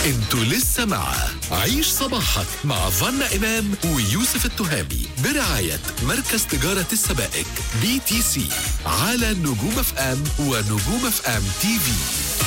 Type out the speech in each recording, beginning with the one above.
انتوا لسه مع عيش صباحك مع فنا إمام ويوسف التهامي برعاية مركز تجارة السبائك بي تي سي على نجوم اف ام ونجوم اف ام تي في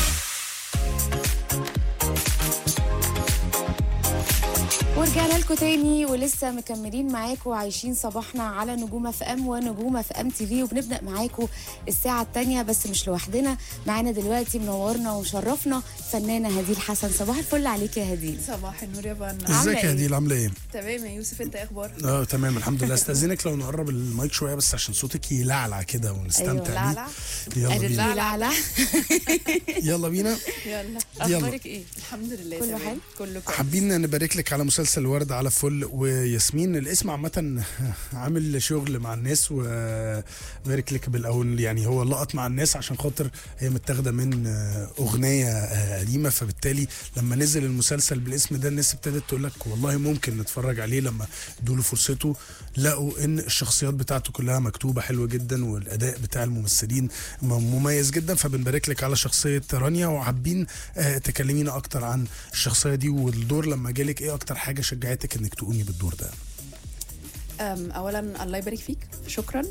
ورجعنا لكم تاني ولسه مكملين معاكم وعايشين صباحنا على نجوم اف ام ونجوم اف ام تي في وبنبدا معاكم الساعه الثانيه بس مش لوحدنا معانا دلوقتي منورنا ومشرفنا فنانه هديل حسن صباح الفل عليك يا هديل صباح النور يا فنا عاملة ازيك يا إيه؟ هديل عامله ايه؟ تمام يا يوسف انت إيه اخبارك اه تمام الحمد لله استاذنك لو نقرب المايك شويه بس عشان صوتك يلعلع كده ونستمتع أيوة، بيه. لعلع. يلا قالت بينا لي لا لا يلا بينا يلا يلا. اخبارك ايه الحمد لله كله تمام. حلو؟ كله كويس حابين نبارك لك على مسلسل ورد على فل وياسمين الاسم عامة عامل شغل مع الناس وبارك لك بالأول يعني هو لقط مع الناس عشان خاطر هي متاخدة من أغنية قديمة فبالتالي لما نزل المسلسل بالاسم ده الناس ابتدت تقول لك والله ممكن نتفرج عليه لما ادوله فرصته لقوا ان الشخصيات بتاعته كلها مكتوبة حلوة جدا والأداء بتاع الممثلين م- مميز جدا فبنبارك لك على شخصية رانيا وحابين آه، تكلمينا أكتر عن الشخصية دي والدور لما جالك ايه أكتر حاجة شجعتك انك تقومي بالدور ده أم، اولا الله يبارك فيك شكرا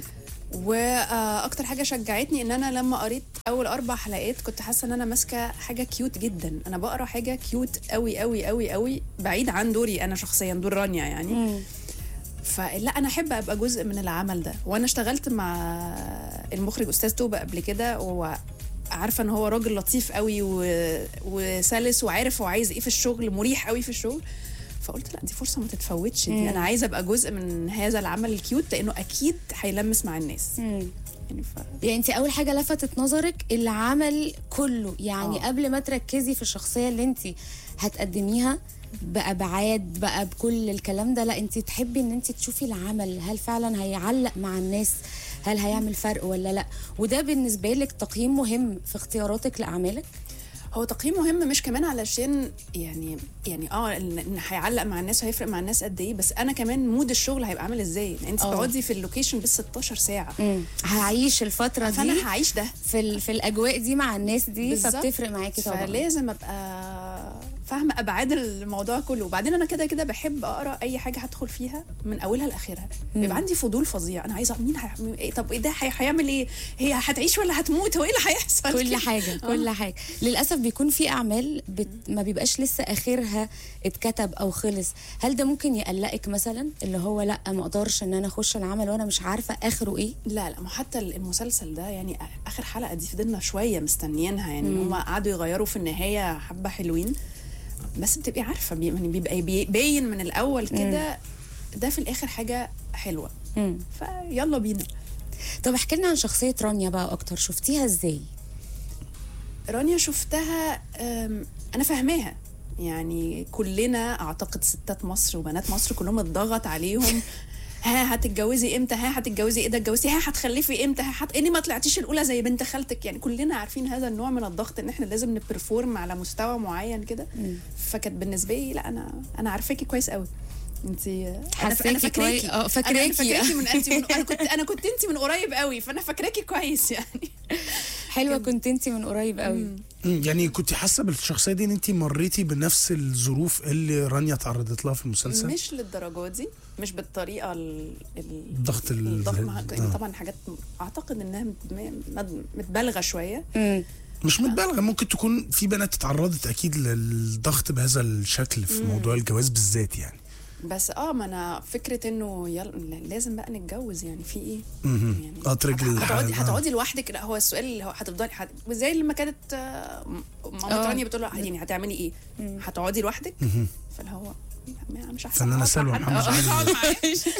واكتر حاجه شجعتني ان انا لما قريت اول اربع حلقات كنت حاسه ان انا ماسكه حاجه كيوت جدا انا بقرا حاجه كيوت قوي قوي قوي قوي بعيد عن دوري انا شخصيا دور رانيا يعني فلا انا احب ابقى جزء من العمل ده وانا اشتغلت مع المخرج استاذ توبه قبل كده وعارفه ان هو راجل لطيف قوي و... وسلس وعارف هو عايز ايه في الشغل مريح قوي في الشغل فقلت لا دي فرصه ما تتفوتش دي انا عايزه ابقى جزء من هذا العمل الكيوت لانه اكيد هيلمس مع الناس مم. يعني ف... يعني انت اول حاجه لفتت نظرك العمل كله يعني آه. قبل ما تركزي في الشخصيه اللي انت هتقدميها بابعاد بقى بكل الكلام ده لا انت تحبي ان انت تشوفي العمل هل فعلا هيعلق مع الناس هل هيعمل فرق ولا لا وده بالنسبه لك تقييم مهم في اختياراتك لاعمالك هو تقييم مهم مش كمان علشان يعني يعني اه ان إن هيعلق مع الناس وهيفرق مع الناس قد ايه بس انا كمان مود الشغل هيبقى عامل ازاي لان انت آه. بتقعدي في اللوكيشن بال 16 ساعه مم. هعيش الفتره دي فانا هعيش ده في ال- في الاجواء دي مع الناس دي بالظبط. فبتفرق معاكي طبعا فلازم ابقى فاهمه ابعاد الموضوع كله وبعدين انا كده كده بحب اقرا اي حاجه هدخل فيها من اولها لاخرها بيبقى عندي فضول فظيع انا عايزه مين هي... إيه طب ايه ده هي- هيعمل ايه هي هتعيش ولا هتموت هو ايه اللي هيحصل كل كده؟ حاجه كل حاجه للاسف بيكون في اعمال بت... ما بيبقاش لسه اخرها اتكتب او خلص هل ده ممكن يقلقك مثلا اللي هو لا ما اقدرش ان انا اخش العمل وانا مش عارفه اخره ايه لا لا ما حتى المسلسل ده يعني اخر حلقه دي فضلنا شويه مستنيينها يعني هم قعدوا يغيروا في النهايه حبه حلوين بس بتبقي عارفه بي- يعني بيبقى بي- باين من الاول كده ده في الاخر حاجه حلوه مم. فيلا بينا طب احكي لنا عن شخصيه رانيا بقى اكتر شفتيها ازاي رانيا شفتها أم، انا فاهماها يعني كلنا اعتقد ستات مصر وبنات مصر كلهم اتضغط عليهم ها هتتجوزي امتى ها هتتجوزي ايه ده اتجوزي ها هتخلفي امتى ها هت... اني ما طلعتيش الاولى زي بنت خالتك يعني كلنا عارفين هذا النوع من الضغط ان احنا لازم نبرفورم على مستوى معين كده فكانت بالنسبه لي لا انا انا عارفاكي كويس قوي انت حاساكي كويس- اه، فاكراكي. انا فاكراكي من انت من... انا كنت انا كنت انت من قريب قوي فانا فاكراكي كويس يعني حلوه كنت انت من قريب قوي مم، يعني كنت حاسة بالشخصية دي ان انت مريتي بنفس الظروف اللي رانيا تعرضت لها في المسلسل مش للدرجه دي مش بالطريقه ال... ال... الضغط ال- الضخمه ال- يعني آه. طبعا حاجات اعتقد انها مت- مت- متبالغه شويه مم. مش متبالغة ممكن تكون في بنات اتعرضت اكيد للضغط بهذا الشكل في موضوع الجواز بالذات يعني بس اه ما انا فكره انه يلا لازم بقى نتجوز يعني في ايه؟ مهم. يعني اه رجل هتقعدي الحال، آه. هتقعدي لوحدك لا هو السؤال اللي هو هتفضلي هت... زي لما كانت آه، ماما آه. رانيا بتقول له يعني هتعملي ايه؟ هتقعدي لوحدك؟ فاللي هو لا، مش احسن فنانة أقعد سلوى مع حد. محمد آه، علي. أقعد معاه.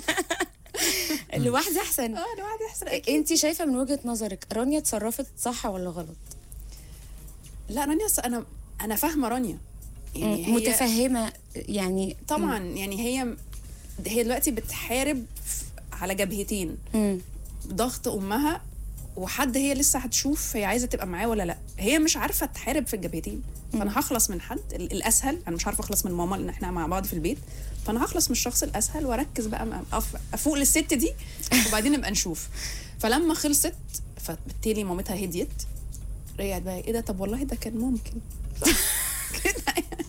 لوحدي احسن اه لوحدي احسن اكيد انت شايفه من وجهه نظرك رانيا اتصرفت صح ولا غلط لا رانيا س- انا انا فاهمه رانيا يعني هي متفهمه يعني طبعا يعني هي هي دلوقتي بتحارب ف- على جبهتين مم. ضغط امها وحد هي لسه هتشوف هي عايزه تبقى معاه ولا لا هي مش عارفه تحارب في الجبهتين فانا هخلص من حد ال- الاسهل انا مش عارفه اخلص من ماما لان احنا مع بعض في البيت فانا هخلص من الشخص الاسهل واركز بقى مع- أف- افوق للست دي وبعدين نبقى نشوف فلما خلصت فبالتالي مامتها هديت رجعت بقى ايه ده طب والله ده كان ممكن كده يعني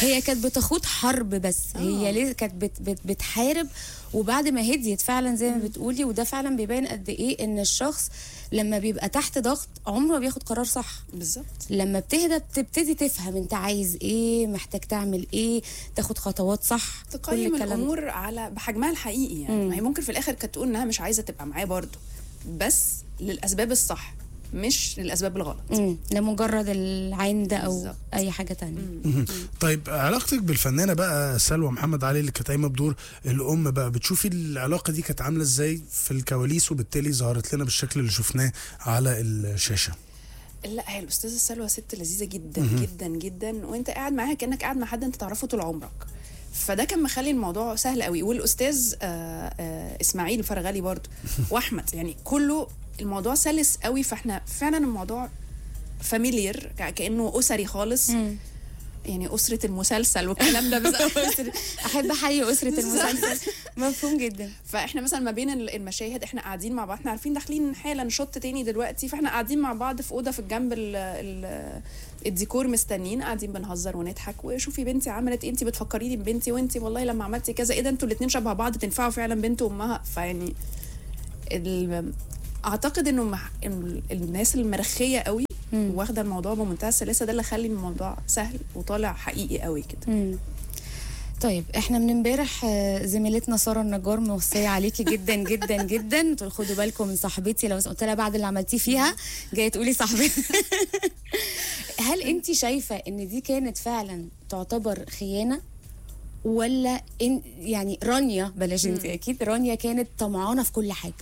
هي كانت بتخوض حرب بس هي ليه كانت بت بت بتحارب وبعد ما هديت فعلا زي ما بتقولي وده فعلا بيبين قد ايه ان الشخص لما بيبقى تحت ضغط عمره ما بياخد قرار صح بالظبط لما بتهدى بتبتدي تفهم انت عايز ايه محتاج تعمل ايه تاخد خطوات صح تقيم الكلام ده. الامور على بحجمها الحقيقي يعني ما هي ممكن في الاخر كانت تقول انها مش عايزه تبقى معاه برضه بس للاسباب الصح مش للاسباب الغلط مم. لمجرد العند او بالظبط. اي حاجه تانية طيب علاقتك بالفنانه بقى سلوى محمد علي اللي كانت قايمه بدور الام بقى بتشوفي العلاقه دي كانت عامله ازاي في الكواليس وبالتالي ظهرت لنا بالشكل اللي شفناه على الشاشه لا هي الاستاذه سلوى ست لذيذه جدا جدا جدا وانت قاعد معاها كانك قاعد مع حد انت تعرفه طول عمرك فده كان مخلي الموضوع سهل قوي والاستاذ آه آه اسماعيل فرغلي برضو واحمد يعني كله الموضوع سلس قوي فاحنا فعلا الموضوع فاميليير كانه اسري خالص يعني اسره المسلسل والكلام ده بس احب احيي اسره المسلسل مفهوم جدا فاحنا مثلا ما بين ال- المشاهد احنا قاعدين مع بعض احنا عارفين داخلين حالا شوت تاني دلوقتي فاحنا قاعدين مع بعض في اوضه في الجنب ال ال الديكور مستنيين قاعدين بنهزر ونضحك وشوفي بنتي عملت ايه انت بتفكريني ببنتي وانت والله لما عملتي كذا ايه ده انتوا الاثنين شبه بعض تنفعوا فعلا بنت وامها فيعني ال- اعتقد انه مع إنه الناس المرخيه قوي واخده الموضوع بمنتهى السلاسه ده اللي خلي الموضوع سهل وطالع حقيقي قوي كده مم. طيب احنا من امبارح آه، زميلتنا ساره النجار موصيه عليكي جدا جدا جدا تقول خدوا بالكم من صاحبتي لو قلت لها بعد اللي عملتيه فيها جايه تقولي صاحبتي هل انت شايفه ان دي كانت فعلا تعتبر خيانه ولا إن يعني رانيا بلاش انت اكيد رانيا كانت طمعانه في كل حاجه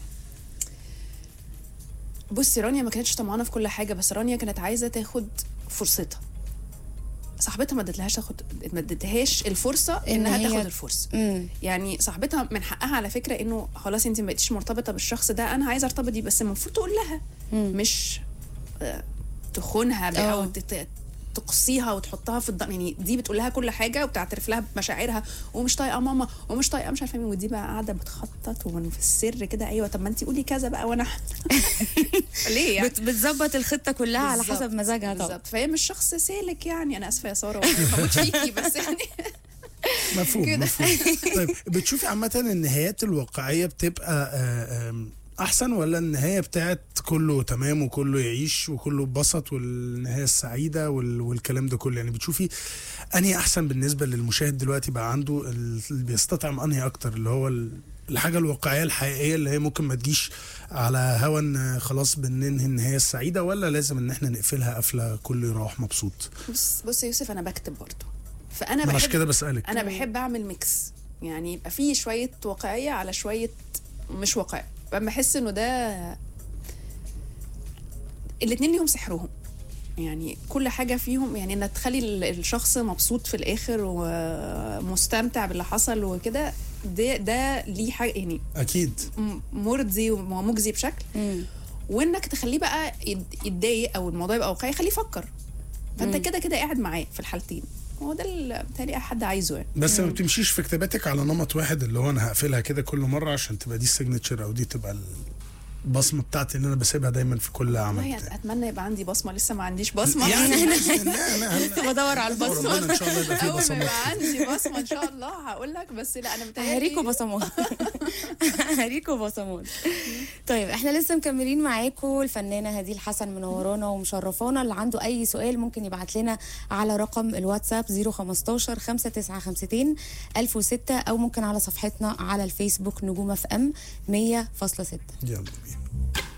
بصي رانيا ما كانتش طمعانه في كل حاجه بس رانيا كانت عايزه تاخد فرصتها صاحبتها ما ادتلهاش تاخد ما ادتهاش الفرصه إن انها هي- تاخد الفرصه امم يعني صاحبتها من حقها على فكره انه خلاص انت ما بقيتيش مرتبطه بالشخص ده انا عايزه ارتبط بيه بس المفروض تقول لها مش آه، تخونها بقى آه. وتت- تقصيها وتحطها في الضغط يعني دي بتقول لها كل حاجه وبتعترف لها بمشاعرها ومش طايقه ماما ومش طايقه مش عارفه مين ودي بقى قاعده بتخطط ومن في السر كده ايوه طب ما انت قولي كذا بقى وانا ليه يعني بت بتظبط الخطه كلها على بالظبط، حسب مزاجها طبعا بالظبط فهي مش شخص سالك يعني انا اسفه يا ساره والله بموت فيكي بس يعني مفهوم كده. مفهوم طيب بتشوفي عامة النهايات الواقعية بتبقى آه، آم، أحسن ولا النهاية بتاعت كله تمام وكله يعيش وكله اتبسط والنهاية السعيدة وال- والكلام ده كله يعني بتشوفي أنهي أحسن بالنسبة للمشاهد دلوقتي بقى عنده ال- اللي بيستطعم أنهي أكتر اللي هو ال- الحاجة الواقعية الحقيقية اللي هي ممكن ما تجيش على هوا ان خلاص بننهي النهاية السعيدة ولا لازم ان احنا نقفلها قفلة كله يروح مبسوط بص بص يا يوسف انا بكتب برضه فانا ما عشان بحب كده بسألك انا بحب اعمل ميكس يعني يبقى فيه شويه واقعيه على شويه مش واقعيه بحس انه ده الاتنين ليهم سحرهم يعني كل حاجة فيهم يعني انها تخلي ال- الشخص مبسوط في الاخر ومستمتع باللي حصل وكده ده ده ليه حاجة يعني أكيد م- مرضي ومجزي بشكل وانك تخليه بقى يد- يتضايق او الموضوع يبقى واقعي خليه يفكر فانت كده كده قاعد معاه في الحالتين هو ده اللي بتهيألي اي حد عايزه يعني بس ما بتمشيش في كتاباتك على نمط واحد اللي هو انا هقفلها كده كل مره عشان تبقى دي السيجنتشر او دي تبقى البصمه بتاعتي اللي انا بسيبها دايما في كل عمل والله بتاعي. اتمنى يبقى عندي بصمه لسه ما عنديش بصمه يعني بإذن الله انا كنت بدور على البصمه ربنا ان شاء الله يبقى في اول ما بصمات يبقى عندي بصمه ان شاء الله هقول لك بس لا انا متهيألي هريكوا بصمات هريكوا بصمات طيب احنا لسه مكملين معاكم الفنانه هديل حسن منورانا ومشرفانا اللي عنده اي سؤال ممكن يبعت لنا على رقم الواتساب 015 5952 1006 او ممكن على صفحتنا على الفيسبوك نجوم اف ام 100.6 يلا بينا